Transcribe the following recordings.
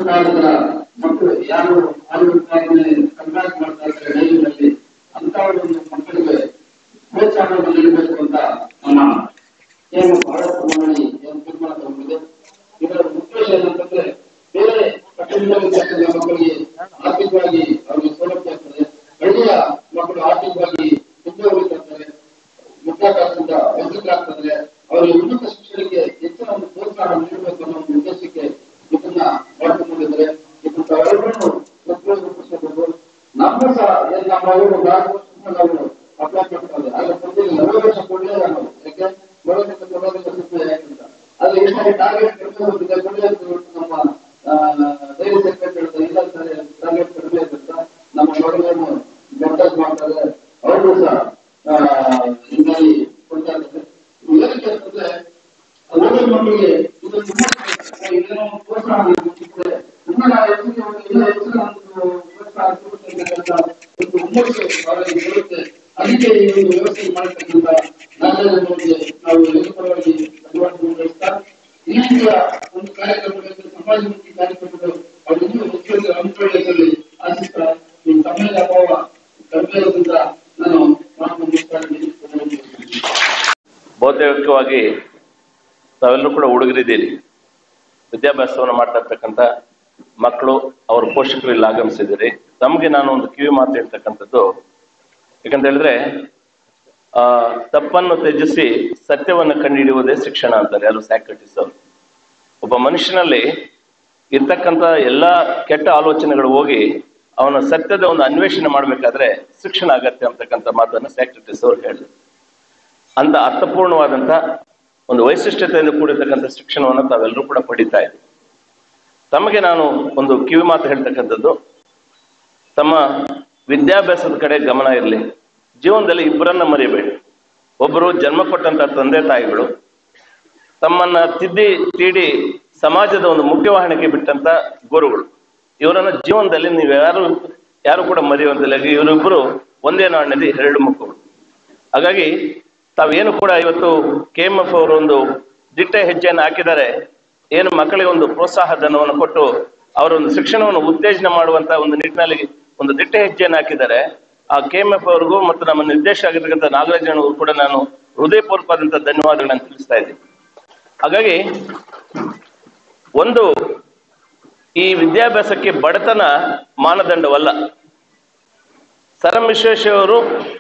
ಕಾಲದ ಮಕ್ಕಳು ಯಾರು ಆರೋಗ್ಯ ಕಂಟ್ಯಾಕ್ಟ್ ಮಾಡ್ತಾ ಇದ್ದಾರೆ ಡೈರಿನಲ್ಲಿ ಅಂತ ಒಂದು ಮಕ್ಕಳಿಗೆ ಪ್ರೋತ್ಸಾಹವನ್ನು ನೀಡಬೇಕು ಅಂತ ನಮ್ಮ ಏನು ಭಾರತ ಮಂಡಳಿ ಏನು ತೀರ್ಮಾನ ತಗೊಂಡಿದೆ ಇದರ ಉದ್ದೇಶ ಏನಂತಂದ್ರೆ ಬೇರೆ ಕಠಿಣ ವಿದ್ಯಾರ್ಥಿಗಳ ಮಕ್ಕಳಿಗೆ ಆರ್ಥಿಕವಾಗಿ ಅವರಿಗೆ ಸೌಲಭ್ಯ ಆಗ್ತದೆ ಹಳ್ಳಿಯ ಮಕ್ಕಳು ಆರ್ಥಿಕವಾಗಿ ಮುಂದೆ ಉಳಿತಾರೆ ವಿದ್ಯಾಭ್ಯಾಸದಿಂದ ವಂಚಿತರಾಗ್ತದೆ ಅವರಿಗೆ ಉನ್ನತ ಶಿಕ್ಷಣಕ್ಕೆ ಹೆಚ್ಚಿನ ಒಂದು ಪ್ರೋತ್ಸಾಹ ನೀಡಬೇಕು ಅನ್ನೋ ಒಂದು ಉದ್ದೇಶಕ್ಕೆ ಇದನ್ನ ಮಾಡಿಕೊಂಡಿದ್ದಾರೆ ಇದು ತಾವೆಲ್ಲರೂ ಉಪಯೋಗಿಸಬೇಕು ನಮ್ಮ ಸಹ ಏನ್ ನಮ್ಮ ಅವರು ನಾಲ್ಕು ವರ್ಷದಿಂದ ನಾವು ಅಪ್ಲೈ ಮಾಡ್ತಾರೆ ಆಗ ಪ್ರತಿ ನಲವತ್ತು ವರ್ಷ ಕೊಡಲೇ ನಾವು ಯಾಕೆ ಬರೋದಕ್ಕೆ ಕೊಡೋದಕ್ಕೆ ಸುಮ್ಮನೆ ಯಾಕಂತ ಅದು ಈ ಸಾರಿ ಟಾರ್ಗೆಟ್ ಕಡಿಮೆ ಹೋಗಿದೆ ಕೊಡಲೇ ನಮ್ಮ ಡೈರಿ ಸೆಕ್ರೆಟರಿ ಹೇಳ್ತಾರೆ ಇಲ್ಲ ಸರ್ ಟಾರ್ಗೆಟ್ ಕಡಿಮೆ ಇರುತ್ತೆ ನಮ್ಮ ಮಗಳನ್ನು ಬಡ್ಡಸ್ ಮಾಡ್ತಾರೆ ಅವರು ಸಹ ಆ, ಹಿಂಗಾಗಿ ಕೊಡ್ತಾ ಇದ್ದಾರೆ ಏನಕ್ಕೆ ಅಂತಂದ್ರೆ ಓದಿನ ಮಕ್ಕಳಿಗೆ ಇದು ತುಂಬಾ ಇದೇನೋ ಒಂದು ಪ್ರೋತ್ಸಾಹ ಸಿಗ್ತದೆ ಇನ್ನೂ ನಾವು ಹೆಚ್ಚಿನ ಒಂದು ಇನ್ನೂ ಹೆಚ್ಚಿನ ಒಂದು ಪ್ರೋತ್ಸಾಹ ಸಿಗುತ್ತೆ ಅಂತಕ್ಕಂಥ ಒಂದು ಹುಮ್ಮಸ್ಸು ಅವರಿಗೆ ಬರುತ್ತೆ ಅದಕ್ಕೆ ಈ ಒಂದು ವ್ಯವಸ್ಥೆ ಮಾಡತಕ್ಕಂಥ ನಾಗರಿಕರಿಗೆ ನಾವು ಎಲ್ಲ ಪರವಾಗಿ ಧನ್ಯವಾದಗಳು ಹೇಳ್ತಾ ಈ ರೀತಿಯ ಒಂದು ಕಾರ್ಯಕ್ರಮಗಳಿಗೆ ಸಮಾಜಮುಖಿ ಕಾರ್ಯಕ್ರಮಗಳು ಅವರು ಇನ್ನೂ ಹೆಚ್ಚು ಹಮ್ಮಿಕೊಳ್ಳುವುದರಲ್ಲಿ ಆಶಿಸ್ತಾ ಈ ಸಮಯದ ಅಭಾವ ಕಡಿಮೆ ಇರೋದ್ರಿಂದ ನಾನು ಮಾತು ಮುಗಿಸ್ತಾ ಇದ್ದೀನಿ ಬಹುತೇಕವಾಗಿ ತಾವೆಲ್ಲರೂ ಕೂಡ ಹುಡುಗರಿದ್ದೀರಿ ವಿದ್ಯಾಭ್ಯಾಸವನ್ನು ಮಾಡ್ತಾ ಇರ್ತಕ್ಕಂಥ ಮಕ್ಕಳು ಅವ್ರ ಪೋಷಕರು ಇಲ್ಲಿ ಆಗಮಿಸಿದ್ದೀರಿ ತಮಗೆ ನಾನು ಒಂದು ಕಿವಿ ಮಾತು ಹೇಳ್ತಕ್ಕಂಥದ್ದು ಯಾಕಂತ ಹೇಳಿದ್ರೆ ಆ ತಪ್ಪನ್ನು ತ್ಯಜಿಸಿ ಸತ್ಯವನ್ನು ಕಂಡುಹಿಡಿಯುವುದೇ ಶಿಕ್ಷಣ ಅಂತಾರೆ ಯಾರು ಸ್ಯಾಕ್ರೆಟಿಸ್ ಅವರು ಒಬ್ಬ ಮನುಷ್ಯನಲ್ಲಿ ಇರ್ತಕ್ಕಂಥ ಎಲ್ಲ ಕೆಟ್ಟ ಆಲೋಚನೆಗಳು ಹೋಗಿ ಅವನ ಸತ್ಯದ ಒಂದು ಅನ್ವೇಷಣೆ ಮಾಡಬೇಕಾದ್ರೆ ಶಿಕ್ಷಣ ಅಗತ್ಯ ಅಂತಕ್ಕಂಥ ಮಾತನ್ನು ಸ್ಯಾಕ್ರೆಟಿಸ್ ಅವರು ಹೇಳಿದ್ರು ಅಂತ ಅರ್ಥಪೂರ್ಣವಾದಂಥ ಒಂದು ವೈಶಿಷ್ಟ್ಯತೆಯಿಂದ ಕೂಡಿರ್ತಕ್ಕಂಥ ಶಿಕ್ಷಣವನ್ನು ತಾವೆಲ್ಲರೂ ಕೂಡ ಪಡಿತಾ ಇದ್ದೀವಿ ತಮಗೆ ನಾನು ಒಂದು ಕಿವಿ ಮಾತು ಹೇಳ್ತಕ್ಕಂಥದ್ದು ತಮ್ಮ ವಿದ್ಯಾಭ್ಯಾಸದ ಕಡೆ ಗಮನ ಇರಲಿ ಜೀವನದಲ್ಲಿ ಇಬ್ಬರನ್ನ ಮರಿಬೇಡಿ ಒಬ್ಬರು ಜನ್ಮ ಕೊಟ್ಟಂತ ತಂದೆ ತಾಯಿಗಳು ತಮ್ಮನ್ನ ತಿದ್ದಿ ತೀಡಿ ಸಮಾಜದ ಒಂದು ಮುಖ್ಯವಾಹಿನಿಗೆ ಬಿಟ್ಟಂತ ಗುರುಗಳು ಇವರನ್ನ ಜೀವನದಲ್ಲಿ ನೀವು ಯಾರು ಯಾರು ಕೂಡ ಮರೆಯುವಂತಿಲ್ಲ ಇವರಿಬ್ಬರು ಒಂದೇ ನಾಣ್ಯದ ಎರಡು ಮಕ್ಕಳು ಹಾಗಾಗಿ ತಾವೇನು ಕೂಡ ಇವತ್ತು ಕೆ ಎಂ ಎಫ್ ಅವರು ಒಂದು ದಿಟ್ಟ ಹೆಜ್ಜೆಯನ್ನು ಹಾಕಿದ್ದಾರೆ ಏನು ಮಕ್ಕಳಿಗೆ ಒಂದು ಪ್ರೋತ್ಸಾಹ ಧನವನ್ನು ಕೊಟ್ಟು ಅವರ ಒಂದು ಶಿಕ್ಷಣವನ್ನು ಉತ್ತೇಜನ ಮಾಡುವಂತ ಒಂದು ನಿಟ್ಟಿನಲ್ಲಿ ಒಂದು ದಿಟ್ಟ ಹೆಜ್ಜೆಯನ್ನು ಹಾಕಿದ್ದಾರೆ ಆ ಕೆ ಎಂ ಎಫ್ ಅವ್ರಿಗೂ ಮತ್ತು ನಮ್ಮ ನಿರ್ದೇಶಕ ಆಗಿರ್ತಕ್ಕಂಥ ನಾಗರಾಜ್ ಅವ್ರಿಗೂ ಕೂಡ ನಾನು ಹೃದಯಪೂರ್ವಕವಾದಂಥ ಧನ್ಯವಾದಗಳನ್ನು ತಿಳಿಸ್ತಾ ಇದ್ದೀನಿ ಹಾಗಾಗಿ ಒಂದು ಈ ವಿದ್ಯಾಭ್ಯಾಸಕ್ಕೆ ಬಡತನ ಮಾನದಂಡವಲ್ಲ ಸರ್ ಎಂ ವಿಶ್ವೇಶ್ವರವರು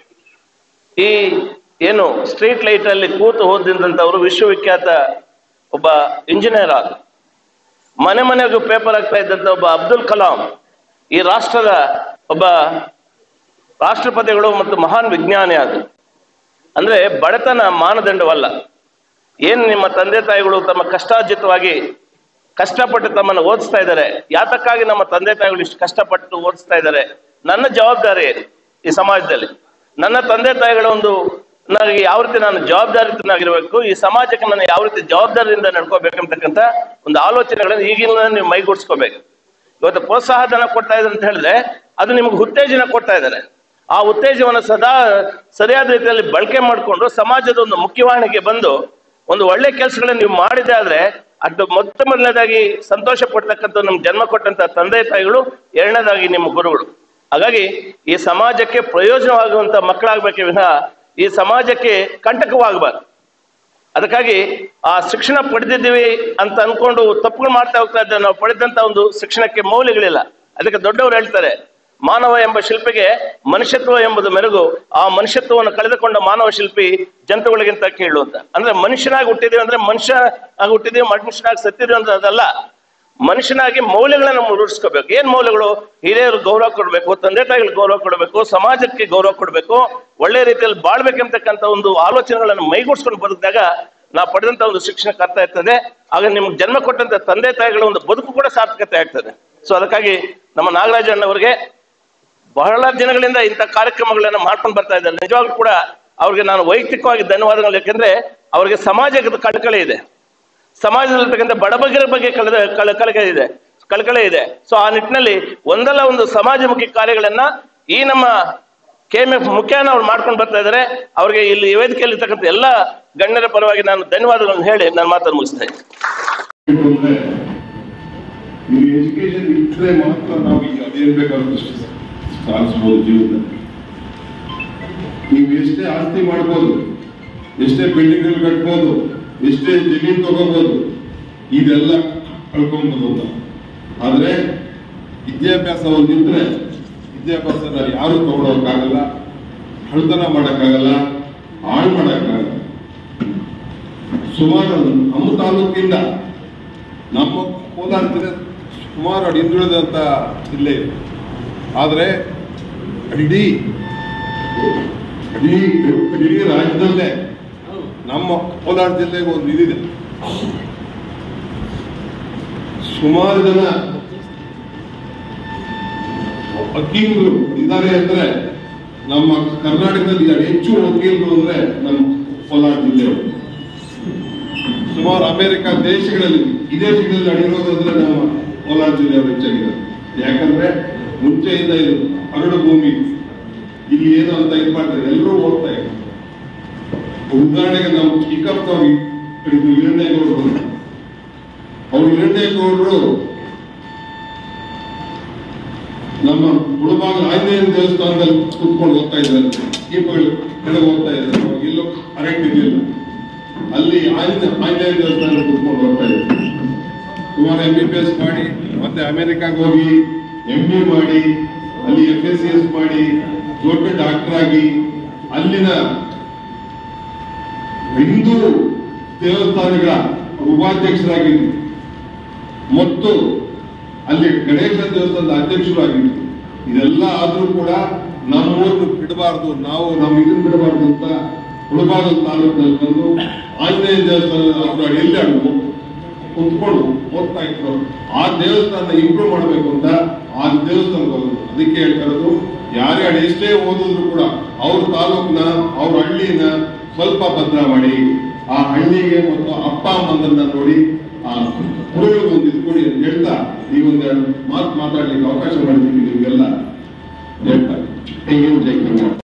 ಈ ಏನು ಸ್ಟ್ರೀಟ್ ಲೈಟ್ ಅಲ್ಲಿ ಕೂತು ಓದಿದಂಥವ್ರು ವಿಶ್ವವಿಖ್ಯಾತ ಒಬ್ಬ ಇಂಜಿನಿಯರ್ ಆದ ಮನೆ ಮನೆಗೂ ಪೇಪರ್ ಆಗ್ತಾ ಇದ್ದಂಥ ಒಬ್ಬ ಅಬ್ದುಲ್ ಕಲಾಂ ಈ ರಾಷ್ಟ್ರದ ಒಬ್ಬ ರಾಷ್ಟ್ರಪತಿಗಳು ಮತ್ತು ಮಹಾನ್ ವಿಜ್ಞಾನಿ ಆದ ಅಂದ್ರೆ ಬಡತನ ಮಾನದಂಡವಲ್ಲ ಏನು ನಿಮ್ಮ ತಂದೆ ತಾಯಿಗಳು ತಮ್ಮ ಕಷ್ಟಾರ್ಜಿತವಾಗಿ ಕಷ್ಟಪಟ್ಟು ತಮ್ಮನ್ನು ಓದಿಸ್ತಾ ಇದ್ದಾರೆ ಯಾತಕ್ಕಾಗಿ ನಮ್ಮ ತಂದೆ ತಾಯಿಗಳು ಇಷ್ಟು ಕಷ್ಟಪಟ್ಟು ಓದಿಸ್ತಾ ಇದ್ದಾರೆ ನನ್ನ ಜವಾಬ್ದಾರಿ ಏನು ಈ ಸಮಾಜದಲ್ಲಿ ನನ್ನ ತಂದೆ ತಾಯಿಗಳ ಒಂದು ನನಗೆ ಯಾವ ರೀತಿ ನಾನು ಜವಾಬ್ದಾರಿತನಾಗಿರ್ಬೇಕು ಈ ಸಮಾಜಕ್ಕೆ ನಾನು ಯಾವ ರೀತಿ ಜವಾಬ್ದಾರಿಯಿಂದ ನಡ್ಕೋಬೇಕಂತಕ್ಕಂಥ ಒಂದು ಆಲೋಚನೆಗಳನ್ನು ಈಗಿನ ನೀವು ಮೈಗೂಡಿಸ್ಕೋಬೇಕು ಇವತ್ತು ಪ್ರೋತ್ಸಾಹ ಧನ ಕೊಡ್ತಾ ಇದ್ದಾರೆ ಅಂತ ಹೇಳಿದ್ರೆ ಅದು ನಿಮ್ಗೆ ಉತ್ತೇಜನ ಕೊಡ್ತಾ ಇದ್ದಾರೆ ಆ ಉತ್ತೇಜನವನ್ನು ಸದಾ ಸರಿಯಾದ ರೀತಿಯಲ್ಲಿ ಬಳಕೆ ಮಾಡಿಕೊಂಡು ಸಮಾಜದ ಒಂದು ಮುಖ್ಯವಾಹಿನಿಗೆ ಬಂದು ಒಂದು ಒಳ್ಳೆ ಕೆಲಸಗಳನ್ನ ನೀವು ಮಾಡಿದೆ ಆದ್ರೆ ಅದು ಮೊತ್ತ ಮೊದಲನೇದಾಗಿ ಸಂತೋಷ ಪಡ್ತಕ್ಕಂಥ ನಮ್ಗೆ ಜನ್ಮ ಕೊಟ್ಟಂತ ತಂದೆ ತಾಯಿಗಳು ಎರಡನೇದಾಗಿ ನಿಮ್ಮ ಗುರುಗಳು ಹಾಗಾಗಿ ಈ ಸಮಾಜಕ್ಕೆ ಪ್ರಯೋಜನವಾಗುವಂತ ಮಕ್ಕಳಾಗ್ಬೇಕೇ ವಿನಃ ಈ ಸಮಾಜಕ್ಕೆ ಕಂಟಕವಾಗಬಾರ್ದು ಅದಕ್ಕಾಗಿ ಆ ಶಿಕ್ಷಣ ಪಡೆದಿದ್ದೀವಿ ಅಂತ ಅನ್ಕೊಂಡು ತಪ್ಪುಗಳು ಮಾಡ್ತಾ ಹೋಗ್ತಾ ಇದ್ದೇವೆ ನಾವು ಪಡೆದಂತ ಒಂದು ಶಿಕ್ಷಣಕ್ಕೆ ಮೌಲ್ಯಗಳಿಲ್ಲ ಅದಕ್ಕೆ ದೊಡ್ಡವರು ಹೇಳ್ತಾರೆ ಮಾನವ ಎಂಬ ಶಿಲ್ಪಿಗೆ ಮನುಷ್ಯತ್ವ ಎಂಬುದು ಮೆರುಗು ಆ ಮನುಷ್ಯತ್ವವನ್ನು ಕಳೆದುಕೊಂಡ ಮಾನವ ಶಿಲ್ಪಿ ಜಂತುಗಳಿಗಿಂತ ಕೀಳು ಅಂತ ಅಂದ್ರೆ ಮನುಷ್ಯನಾಗಿ ಹುಟ್ಟಿದೀವಿ ಅಂದ್ರೆ ಮನುಷ್ಯ ಆಗಿ ಹುಟ್ಟಿದೀವಿ ಮನುಷ್ಯನಾಗಿ ಸತ್ತಿದೀವಿ ಅಂತ ಅದಲ್ಲ ಮನುಷ್ಯನಾಗಿ ಮೌಲ್ಯಗಳನ್ನ ನಾವು ರೂಢಿಸ್ಕೋಬೇಕು ಏನ್ ಮೌಲ್ಯಗಳು ಹಿರಿಯರು ಗೌರವ ಕೊಡಬೇಕು ತಂದೆ ತಾಯಿಗಳಿಗೆ ಗೌರವ ಕೊಡಬೇಕು ಸಮಾಜಕ್ಕೆ ಗೌರವ ಕೊಡಬೇಕು ಒಳ್ಳೆ ರೀತಿಯಲ್ಲಿ ಬಾಳ್ಬೇಕಂತಕ್ಕಂಥ ಒಂದು ಆಲೋಚನೆಗಳನ್ನು ಮೈಗೂಡಿಸ್ಕೊಂಡು ಬದುಕಿದಾಗ ನಾವು ಪಡೆದಂತ ಒಂದು ಶಿಕ್ಷಣಕ್ಕೆ ಅರ್ಥ ಇರ್ತದೆ ಆಗ ನಿಮ್ಗೆ ಜನ್ಮ ಕೊಟ್ಟಂತ ತಂದೆ ತಾಯಿಗಳ ಒಂದು ಬದುಕು ಕೂಡ ಸಾರ್ಥಕತೆ ಆಗ್ತದೆ ಸೊ ಅದಕ್ಕಾಗಿ ನಮ್ಮ ನಾಗರಾಜ ಅಣ್ಣವರಿಗೆ ಬಹಳ ದಿನಗಳಿಂದ ಇಂಥ ಕಾರ್ಯಕ್ರಮಗಳನ್ನ ಮಾಡ್ಕೊಂಡು ಬರ್ತಾ ಇದ್ದಾರೆ ನಿಜವಾಗ್ಲೂ ಕೂಡ ಅವ್ರಿಗೆ ನಾನು ವೈಯಕ್ತಿಕವಾಗಿ ಧನ್ಯವಾದಗಳು ಯಾಕೆಂದ್ರೆ ಅವ್ರಿಗೆ ಸಮಾಜದ ಕಳಕಳಿ ಇದೆ ಸಮಾಜದಲ್ಲಿರ್ತಕ್ಕಂಥ ಬಡಬಗರ ಬಗ್ಗೆ ಕಳೆದ ಕಳ ಕಳಕಳಿ ಇದೆ ಕಳಕಳಿ ಇದೆ ಸೊ ಆ ನಿಟ್ಟಿನಲ್ಲಿ ಒಂದಲ್ಲ ಒಂದು ಸಮಾಜಮುಖಿ ಕಾರ್ಯಗಳನ್ನ ಈ ನಮ್ಮ ಕೆ ಎಂ ಎಫ್ ಮುಖ್ಯನ ಅವ್ರು ಮಾಡ್ಕೊಂಡು ಬರ್ತಾ ಇದ್ದಾರೆ ಅವ್ರಿಗೆ ಇಲ್ಲಿ ಈ ವೇದಿಕೆಯಲ್ಲಿ ಇರ್ತಕ್ಕಂಥ ಎಲ್ಲ ಗಣ್ಯರ ಪರವಾಗಿ ನಾನು ಧನ್ಯವಾದಗಳನ್ನು ಹೇಳಿ ನನ್ನ ಮಾತನ್ನು ಮುಗಿಸ್ತೇನೆ ಅಂದ್ರೆ ನೀವು ಎಜುಕೇಶನ್ ಇಟ್ಟರೆ ಮಾತ್ರ ನಾವು ಈಗ ಅದೇನ್ ಬೇಕಾದ್ರೂ ಸಾಧಿಸ್ಬೋದು ಜೀವನದಲ್ಲಿ ನೀವು ಎಷ್ಟೇ ಆಸ್ತಿ ಮಾಡ್ಬೋದು ಎಷ್ಟೇ ಬಿಲ್ಡಿಂಗ್ ಕಟ್ಬೋದು ಎಷ್ಟೇ ಜಮೀನು ತಗೋಬಹುದು ಇದೆಲ್ಲ ಕಳ್ಕೊಂಬೋದು ನಾವು ಆದ್ರೆ ವಿದ್ಯಾಭ್ಯಾಸ ಒಂದಿದ್ರೆ ವಿದ್ಯಾಭ್ಯಾಸನ ಯಾರು ತಗೊಳೋಕ್ಕಾಗಲ್ಲ ಕಳ್ತನ ಮಾಡಕ್ಕಾಗಲ್ಲ ಹಾಳು ಮಾಡಕ್ಕಾಗಲ್ಲ ಸುಮಾರು ನಮ್ಮ ತಾಲೂಕಿಂದ ನಮ್ಮ ಕೋಲಾರ ಜಿಲ್ಲೆ ಸುಮಾರು ಅಡಿ ಹಿಂದುಳಿದಂತ ಜಿಲ್ಲೆ ಇದೆ ಆದ್ರೆ ಇಡೀ ಇಡೀ ಇಡೀ ರಾಜ್ಯದಲ್ಲೇ ನಮ್ಮ ಕೋಲಾರ ಜಿಲ್ಲೆಗೆ ಒಂದು ಇದಿದೆ ಸುಮಾರು ಜನ ವಕೀಲರು ಇದ್ದಾರೆ ಅಂದ್ರೆ ನಮ್ಮ ಕರ್ನಾಟಕದಲ್ಲಿ ಹೆಚ್ಚು ವಕೀಲರು ಅಂದ್ರೆ ನಮ್ಮ ಕೋಲಾರ ಜಿಲ್ಲೆಯವರು ಸುಮಾರು ಅಮೆರಿಕ ದೇಶಗಳಲ್ಲಿ ವಿದೇಶಗಳಲ್ಲಿ ಅಡಿರೋದಂದ್ರೆ ನಮ್ಮ ಕೋಲಾರ ಜಿಲ್ಲೆಯವರು ಹೆಚ್ಚಾಗಿದ್ದಾರೆ ಯಾಕಂದ್ರೆ ಮುಂಚೆಯಿಂದ ಇದು ಹರಡು ಭೂಮಿ ಇಲ್ಲಿ ಏನು ಅಂತ ಇದು ಮಾಡ್ತಾರೆ ಎಲ್ಲರೂ ಹೋಗ್ತಾ ಇದ್ದಾರೆ ಉದಾಹರಣೆಗೆ ನಾವು ಚಿಕ್ಕಪ್ಪನವ್ರು ಹಿಡಿದು ಹಿರಣ್ಯಗೌಡರು ಅವ್ರು ಹಿರಣ್ಯಗೌಡರು ನಮ್ಮ ಮುಳಬಾಗ ಆಂಜನೇಯನ ದೇವಸ್ಥಾನದಲ್ಲಿ ಕುತ್ಕೊಂಡು ಹೋಗ್ತಾ ಇದ್ದಾರೆ ದೀಪಗಳು ಕೆಳಗೆ ಹೋಗ್ತಾ ಇದ್ದಾರೆ ಅವ್ರಿಗೆ ಎಲ್ಲೂ ಕರೆಂಟ್ ಇರಲಿಲ್ಲ ಅಲ್ಲಿ ಆಂಜನೇಯ ಆಂಜನೇಯ ದೇವಸ್ಥಾನ ಕುತ್ಕೊಂಡು ಹೋಗ್ತಾ ಇದ್ದಾರೆ ಸುಮಾರು ಎಂ ಬಿ ಬಿ ಎಸ್ ಮಾಡಿ ಮತ್ತೆ ಅಮೆರಿಕಾಗೆ ಹೋಗಿ ಎಂ ಬಿ ಮಾಡಿ ಅಲ್ಲಿ ಎಫ್ ಎಸ್ ಸಿ ಎಸ್ ಮಾಡಿ ದೊಡ್ಡ ಡಾಕ್ಟರ್ ಆಗಿ ಅಲ್ಲಿನ ಹಿಂದೂ ದೇವಸ್ಥಾನಗಳ ಉಪಾಧ್ಯಕ್ಷರಾಗಿದ್ದು ಮತ್ತು ಅಲ್ಲಿ ಗಣೇಶ ದೇವಸ್ಥಾನದ ಅಧ್ಯಕ್ಷರು ಆಗಿದ್ರು ಇದೆಲ್ಲ ಆದ್ರೂ ಕೂಡ ನಮ್ಮೂರನ್ನು ಬಿಡಬಾರ್ದು ನಾವು ನಮ್ಮ ಇದನ್ನ ಬಿಡಬಾರ್ದು ಅಂತ ಹುಳಬಾಗ ತಾಲೂಕಿನಲ್ಲಿ ಬಂದು ಆಂಜನೇಯ ದೇವಸ್ಥಾನದ ಅವ್ರ ಅಡಿಯಲ್ಲಿ ಅಡ್ಡು ಕುತ್ಕೊಂಡು ಹೋಗ್ತಾ ಇದ್ರು ಆ ದೇವಸ್ಥಾನ ಇಂಪ್ರೂವ್ ಮಾಡಬೇಕು ಅಂತ ಆ ದೇವಸ್ಥಾನಕ್ಕೆ ಹೋಗೋದು ಅದಕ್ಕೆ ಹೇಳ್ತಿರೋದು ಯಾರೇ ಅಡಿ ಎಷ್ಟೇ ಓದಿದ್ರು ಕೂಡ ಅವ್ರ ತಾಲೂಕ್ನ ಅವ್ರ ಹಳ್ಳಿನ ಸ್ವಲ್ಪ ಭದ್ರ ಮಾಡಿ ಆ ಹಳ್ಳಿಗೆ ಮತ್ತು ಅಪ್ಪ ಅಮ್ಮಂದನ್ನ ನೋಡಿ ಆ ಹುಡುಗರಿಗೆ ಒಂದು ಇದು ಕೊಡಿ ಅಂತ ಹೇಳ್ತಾ ಈ ಒಂದೆರಡು ಮಾತು ಮಾತಾಡ್ಲಿಕ್ಕೆ ಅವಕಾಶ ಮಾಡಿದ್ದೀವಿ ನಿಮಗೆಲ್ಲ ಹೇಳ್ತಾ ತೆಂಗಿನ ಜೈ